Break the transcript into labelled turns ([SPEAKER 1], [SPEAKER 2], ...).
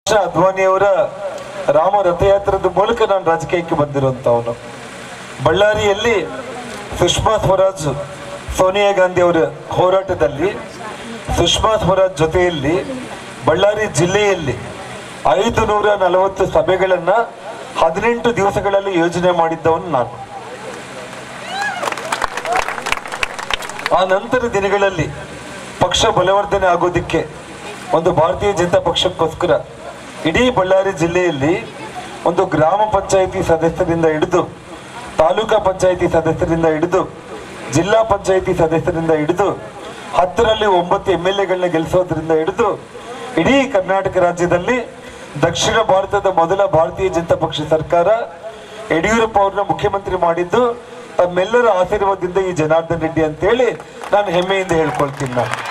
[SPEAKER 1] ಅದ್ವಾನಿಯವರ ರಾಮ ರಥಯಾತ್ರದ ಮೂಲಕ ನಾನು ರಾಜಕೀಯಕ್ಕೆ ಬಂದಿರುವಂತವನು ಬಳ್ಳಾರಿಯಲ್ಲಿ ಸುಷ್ಮಾ ಸ್ವರಾಜ್ ಸೋನಿಯಾ ಗಾಂಧಿ ಅವರ ಹೋರಾಟದಲ್ಲಿ ಸುಷ್ಮಾ ಸ್ವರಾಜ್ ಜೊತೆಯಲ್ಲಿ ಬಳ್ಳಾರಿ ಜಿಲ್ಲೆಯಲ್ಲಿ ಐದು ನೂರ ನಲವತ್ತು ಸಭೆಗಳನ್ನ ಹದಿನೆಂಟು ದಿವಸಗಳಲ್ಲಿ ಯೋಜನೆ ಮಾಡಿದ್ದವನು ನಾನು ಆ ನಂತರ ದಿನಗಳಲ್ಲಿ ಪಕ್ಷ ಬಲವರ್ಧನೆ ಆಗೋದಿಕ್ಕೆ ಒಂದು ಭಾರತೀಯ ಜನತಾ ಪಕ್ಷಕ್ಕೋಸ್ಕರ ಇಡೀ ಬಳ್ಳಾರಿ ಜಿಲ್ಲೆಯಲ್ಲಿ ಒಂದು ಗ್ರಾಮ ಪಂಚಾಯಿತಿ ಸದಸ್ಯರಿಂದ ಹಿಡಿದು ತಾಲೂಕಾ ಪಂಚಾಯಿತಿ ಸದಸ್ಯರಿಂದ ಹಿಡಿದು ಜಿಲ್ಲಾ ಪಂಚಾಯಿತಿ ಸದಸ್ಯರಿಂದ ಹಿಡಿದು ಹತ್ತರಲ್ಲಿ ಒಂಬತ್ತು ಎಮ್ ಎಲ್ ಎಗಳನ್ನ ಗೆಲ್ಲಿಸೋದ್ರಿಂದ ಹಿಡಿದು ಇಡೀ ಕರ್ನಾಟಕ ರಾಜ್ಯದಲ್ಲಿ ದಕ್ಷಿಣ ಭಾರತದ ಮೊದಲ ಭಾರತೀಯ ಜನತಾ ಪಕ್ಷ ಸರ್ಕಾರ ಯಡಿಯೂರಪ್ಪ ಅವ್ರನ್ನ ಮುಖ್ಯಮಂತ್ರಿ ಮಾಡಿದ್ದು ತಮ್ಮೆಲ್ಲರ ಆಶೀರ್ವಾದದಿಂದ ಈ ಜನಾರ್ದನ್ ರೆಡ್ಡಿ ಅಂತೇಳಿ ನಾನು ಹೆಮ್ಮೆಯಿಂದ ಹೇಳ್ಕೊಳ್ತೀನಿ ನಾನು